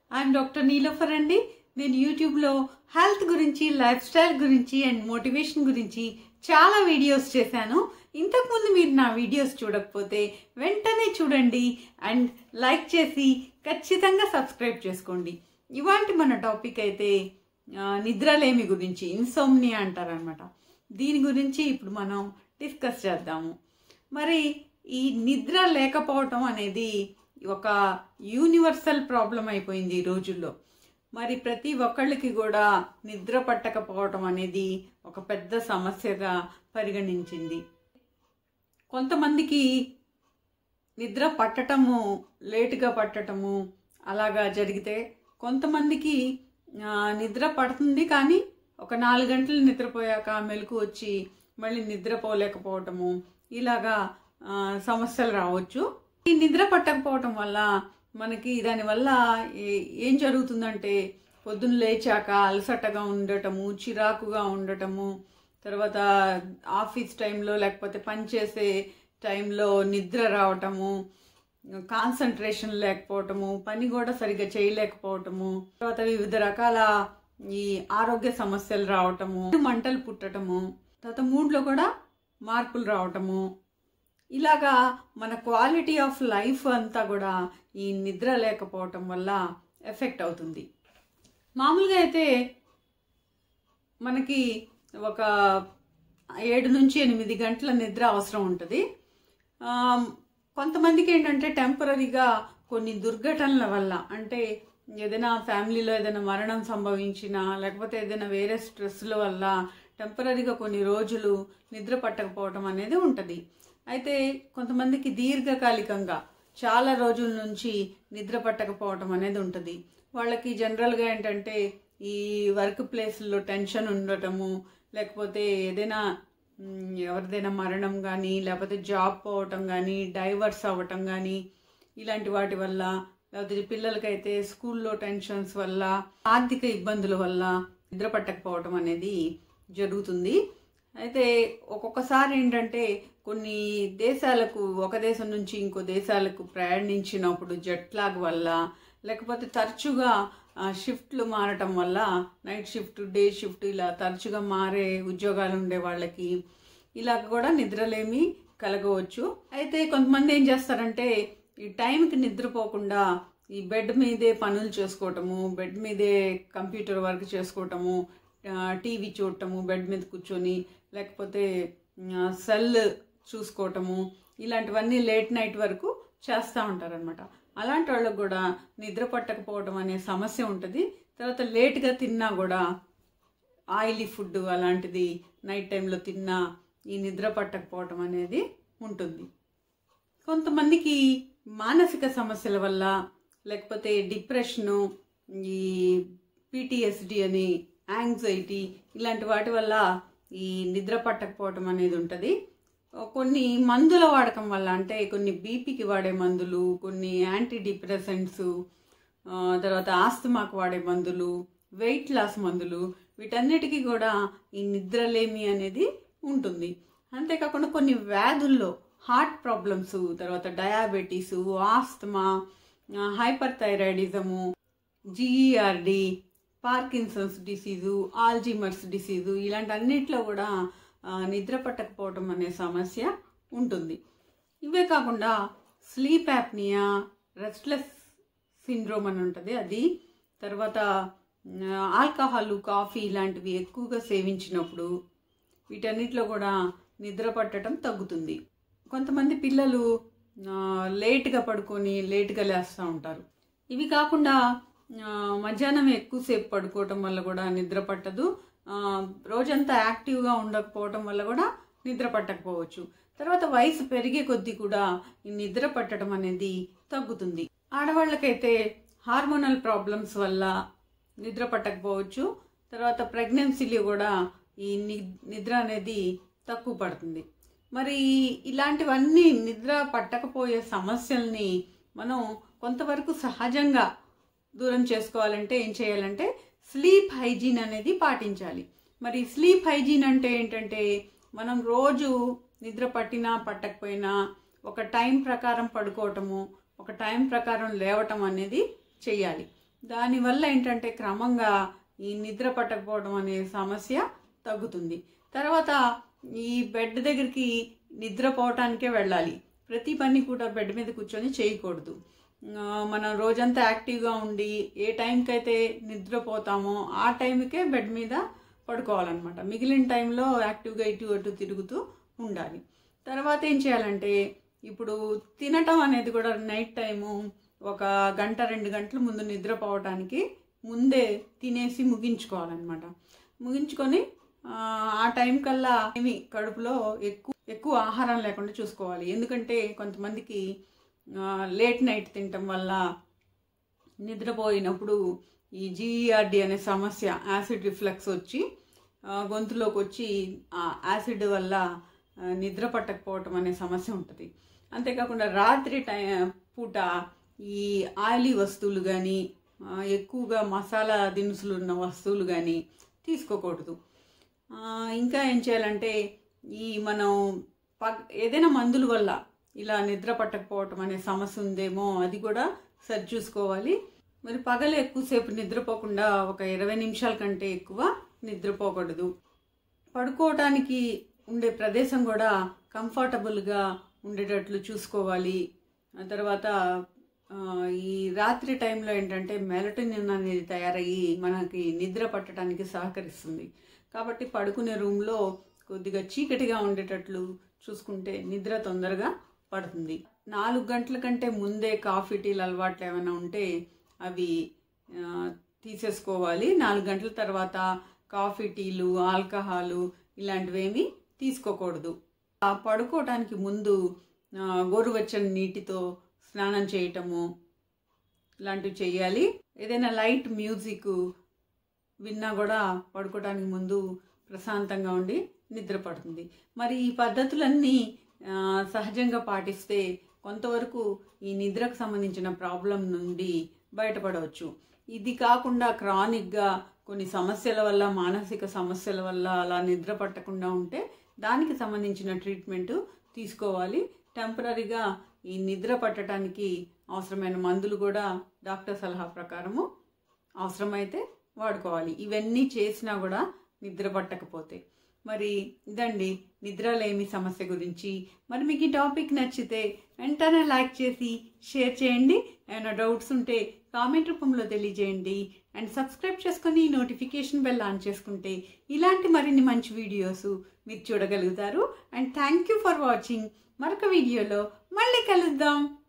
I'm doctor Niloufer అండి నేను యూట్యూబ్లో హెల్త్ గురించి లైఫ్ స్టైల్ గురించి అండ్ మోటివేషన్ గురించి చాలా వీడియోస్ చేశాను ఇంతకుముందు మీరు నా వీడియోస్ చూడకపోతే వెంటనే చూడండి అండ్ లైక్ చేసి ఖచ్చితంగా సబ్స్క్రైబ్ చేసుకోండి ఇవాంటి మన టాపిక్ అయితే ఆ, నిద్రలేమి గురించి ఇన్సోమ్నియా అంటారనమాట దీని గురించి ఇప్పుడు మనం డిస్కస్ చేద్దాము మరి ఈ నిద్ర లేకపోవటం అనేది ఒక యూనివర్సల్ ప్రాబ్లం అయిపోయింది ఈ రోజుల్లో మరి ప్రతి ఒక్కళ్ళకి కూడా నిద్ర పట్టకపోవటం అనేది ఒక పెద్ద సమస్యగా పరిగణించింది కొంతమందికి నిద్ర పట్టటము లేటుగా పట్టటము అలాగా జరిగితే కొంతమందికి ఆ, నిద్ర పడుతుంది కానీ ఒక నాలుగు గంటలు నిద్రపోయాక మెలకు వచ్చి మళ్ళీ నిద్రపోలేకపోవటము ఇలాగా ఆ, సమస్యలు రావచ్చు ఈ నిద్ర పట్టకపోవటం వల్ల మనకి దానివల్ల ఏ- ఏం జరుగుతుందంటే పొద్దున్న లేచాక అలసటగా ఉండటము చిరాకుగా ఉండటము తర్వాత ఆఫీస్ టైంలో లేకపోతే పనిచేసే టైంలో నిద్ర రావటము కాన్సన్ట్రేషన్ లేకపోవటము పని కూడా సరిగ్గా చేయలేకపోవటము తర్వాత వివిధ రకాల ఈ ఆరోగ్య సమస్యలు రావటము మంటలు పుట్టటము తర్వాత మూడ్లో కూడా మార్పులు రావటము ఇలాగా మన క్వాలిటీ ఆఫ్ లైఫ్ అంతా కూడా ఈ నిద్ర లేకపోవటం వల్ల ఎఫెక్ట్ అవుతుంది మామూలుగా అయితే మనకి ఒక ఏడు నుంచి ఎనిమిది గంటల నిద్ర అవసరం ఉంటుంది ఆ, కొంతమందికి ఏంటంటే టెంపరీగా కొన్ని దుర్ఘటనల వల్ల అంటే ఏదైనా ఫ్యామిలీలో ఏదైనా మరణం సంభవించినా లేకపోతే ఏదైనా వేరే స్ట్రెస్ల వల్ల టెంపరీగా కొన్ని రోజులు నిద్ర పట్టకపోవడం అనేది ఉంటుంది అయితే కొంతమందికి దీర్ఘకాలికంగా చాలా రోజుల నుంచి నిద్ర పట్టకపోవడం అనేది ఉంటుంది వాళ్ళకి జనరల్గా ఏంటంటే ఈ వర్క్ ప్లేస్లో టెన్షన్ ఉండటము లేకపోతే ఏదైనా మ్, ఎవరిదైనా మరణం కానీ లేకపోతే జాబ్ పోవటం కానీ డైవర్స్ అవ్వటం కానీ ఇలాంటి వాటి వల్ల లేకపోతే పిల్లలకైతే స్కూల్లో టెన్షన్స్ వల్ల ఆర్థిక ఇబ్బందుల వల్ల నిద్ర పట్టకపోవటం అనేది జరుగుతుంది అయితే ఒక్కొక్కసారి ఏంటంటే కొన్ని దేశాలకు ఒక దేశం నుంచి ఇంకో దేశాలకు ప్రయాణించినప్పుడు జెట్ లాగ్ వల్ల లేకపోతే తరచుగా ఆ, షిఫ్ట్లు మారటం వల్ల నైట్ షిఫ్ట్ డే షిఫ్ట్ ఇలా తరచుగా మారే ఉద్యోగాలు ఉండే వాళ్ళకి ఇలా కూడా నిద్రలేమి కలగవచ్చు అయితే కొంతమంది ఏం చేస్తారంటే ఈ టైంకి నిద్రపోకుండా ఈ బెడ్ మీదే పనులు చేసుకోవటము బెడ్ మీదే కంప్యూటర్ వర్క్ చేసుకోవటము టీవీ చూడటము బెడ్ మీద కూర్చొని లేకపోతే ఆ, సెల్ చూసుకోవటము ఇలాంటివన్నీ లేట్ నైట్ వరకు చేస్తూ ఉంటారనమాట అలాంటి వాళ్ళకు కూడా నిద్ర పట్టకపోవడం అనే సమస్య ఉంటుంది తర్వాత లేట్గా తిన్నా కూడా ఆయిలీ ఫుడ్ అలాంటిది నైట్ టైంలో తిన్నా ఈ నిద్ర పట్టకపోవటం అనేది ఉంటుంది కొంతమందికి మానసిక సమస్యల వల్ల లేకపోతే డిప్రెషను ఈ పిటిఎస్డి అని యాంగ్జైటీ ఇలాంటి వాటి వల్ల ఈ నిద్ర పట్టకపోవటం అనేది ఉంటుంది కొన్ని మందుల వాడకం వల్ల అంటే కొన్ని బీపీకి వాడే మందులు కొన్ని యాంటీ డిప్రెసెంట్స్ ఆ, తర్వాత ఆస్తమాకు వాడే మందులు వెయిట్ లాస్ మందులు వీటన్నిటికీ కూడా ఈ నిద్రలేమి అనేది ఉంటుంది అంతేకాకుండా కొన్ని వ్యాధుల్లో హార్ట్ ప్రాబ్లమ్స్ తర్వాత diabetes asthma hyperthyroidism GERD Parkinson's disease Alzheimer's disease ఇలాంటి అన్నిట్లో కూడా ఆ, నిద్ర పట్టకపోవడం అనే సమస్య ఉంటుంది ఇవే కాకుండా స్లీప్ యాప్నియా రెస్ట్లెస్ సిండ్రోమ్ అని ఉంటుంది అది తర్వాత ఆ, ఆల్కహాల్ కాఫీ ఇలాంటివి ఎక్కువగా సేవించినప్పుడు వీటన్నిటిలో కూడా నిద్ర పట్టడం తగ్గుతుంది కొంతమంది పిల్లలు ఆ, లేట్గా పడుకొని లేట్గా లేస్తూ ఉంటారు ఇవి కాకుండా ఆ, మధ్యాహ్నం ఎక్కువసేపు పడుకోవటం వల్ల కూడా నిద్ర పట్టదు ఆ, రోజంతా యాక్టివ్గా ఉండకపోవటం వల్ల కూడా నిద్ర పట్టకపోవచ్చు తర్వాత వయసు పెరిగే కొద్దీ కూడా ఈ నిద్ర పట్టడం అనేది తగ్గుతుంది ఆడవాళ్ళకైతే హార్మోనల్ ప్రాబ్లమ్స్ వల్ల నిద్ర పట్టకపోవచ్చు తర్వాత ప్రెగ్నెన్సీలో కూడా ఈ ని- నిద్ర అనేది తక్కువ పడుతుంది మరి ఇలాంటివన్నీ నిద్ర పట్టకపోయే సమస్యల్ని మనం కొంతవరకు సహజంగా దూరం చేసుకోవాలంటే ఏం చేయాలంటే స్లీప్ హైజీన్ అనేది పాటించాలి మరి స్లీప్ హైజీన్ అంటే ఏంటంటే మనం రోజు నిద్ర పట్టినా పట్టకపోయినా ఒక టైం ప్రకారం పడుకోవటము ఒక టైం ప్రకారం లేవటం అనేది చెయ్యాలి దానివల్ల ఏంటంటే క్రమంగా ఈ నిద్ర పట్టకపోవడం అనే సమస్య తగ్గుతుంది తర్వాత ఈ బెడ్ దగ్గరికి నిద్రపోవటానికే వెళ్ళాలి ప్రతి పని కూడా బెడ్ మీద కూర్చొని చేయకూడదు ఆ, మనం రోజంతా యాక్టివ్గా ఉండి ఏ టైంకి అయితే నిద్రపోతామో ఆ టైంకే బెడ్ మీద పడుకోవాలన్నమాట మిగిలిన టైంలో యాక్టివ్గా ఇటు అటు తిరుగుతూ ఉండాలి తర్వాత ఏం చేయాలంటే ఇప్పుడు తినటం అనేది కూడా నైట్ టైము ఒక గంట రెండు గంటల ముందు నిద్రపోవటానికి ముందే తినేసి ముగించుకోవాలన్నమాట ముగించుకొని ఆ, ఆ టైం కల్లా ఏమి కడుపులో ఎక్కువ ఎక్కువ ఆహారం లేకుండా చూసుకోవాలి ఎందుకంటే కొంతమందికి లేట్ నైట్ తినటం వల్ల నిద్రపోయినప్పుడు ఈ జీఈఆర్డి అనే సమస్య యాసిడ్ రిఫ్లక్స్ వచ్చి ఆ, గొంతులోకి వచ్చి ఆ యాసిడ్ వల్ల ఆ, నిద్ర పట్టకపోవటం అనే సమస్య ఉంటుంది అంతేకాకుండా రాత్రి టై పూట ఈ ఆయిలీ వస్తువులు కానీ ఎక్కువగా మసాలా దినుసులు ఉన్న వస్తువులు కానీ తీసుకోకూడదు ఆ, ఇంకా ఏం చేయాలంటే ఈ మనం పగ్ ఏదైనా మందుల వల్ల ఇలా నిద్ర పట్టకపోవటం అనే సమస్య ఉందేమో అది కూడా సరి చూసుకోవాలి మరి పగలు ఎక్కువసేపు నిద్రపోకుండా ఒక ఇరవై నిమిషాల కంటే ఎక్కువ నిద్రపోకూడదు పడుకోవటానికి ఉండే ప్రదేశం కూడా కంఫర్టబుల్గా ఉండేటట్లు చూసుకోవాలి ఆ తర్వాత ఆ, ఈ రాత్రి టైంలో ఏంటంటే మెలటోనిన్ అనేది తయారయ్యి మనకి నిద్ర పట్టడానికి సహకరిస్తుంది కాబట్టి పడుకునే రూమ్లో కొద్దిగా చీకటిగా ఉండేటట్లు చూసుకుంటే నిద్ర తొందరగా పడుతుంది నాలుగు గంటల కంటే ముందే కాఫీ టీలు అలవాట్లు ఏమైనా ఉంటే అవి ఆ, తీసేసుకోవాలి నాలుగు గంటల తర్వాత కాఫీ టీలు ఆల్కహాలు ఇలాంటివేమీ తీసుకోకూడదు ఆ పడుకోవటానికి ముందు ఆ, గోరువెచ్చని నీటితో స్నానం చేయటము ఇలాంటివి చేయాలి ఏదైనా లైట్ మ్యూజిక్ విన్నా కూడా పడుకోవడానికి ముందు ప్రశాంతంగా ఉండి నిద్ర పడుతుంది మరి ఈ పద్ధతులన్నీ ఆ, సహజంగా పాటిస్తే కొంతవరకు ఈ నిద్రకు సంబంధించిన ప్రాబ్లం నుండి బయటపడవచ్చు ఇది కాకుండా క్రానిక్గా కొన్ని సమస్యల వల్ల మానసిక సమస్యల వల్ల అలా నిద్ర పట్టకుండా ఉంటే దానికి సంబంధించిన ట్రీట్మెంట్ తీసుకోవాలి టెంపరీగా ఈ నిద్ర పట్టడానికి అవసరమైన మందులు కూడా డాక్టర్ సలహా ప్రకారము అవసరమైతే వాడుకోవాలి ఇవన్నీ చేసినా కూడా నిద్ర పట్టకపోతే మరి ఇదండి నిద్రలేమి సమస్య గురించి మరి మీకు ఈ టాపిక్ నచ్చితే వెంటనే లైక్ చేసి షేర్ చేయండి ఏమైనా డౌట్స్ ఉంటే కామెంట్ రూపంలో తెలియజేయండి అండ్ సబ్స్క్రైబ్ చేసుకొని నోటిఫికేషన్ బెల్ ఆన్ చేసుకుంటే ఇలాంటి మరిన్ని మంచి వీడియోస్ మీరు చూడగలుగుతారు and thank you for watching మరొక వీడియోలో మళ్ళీ కలుద్దాం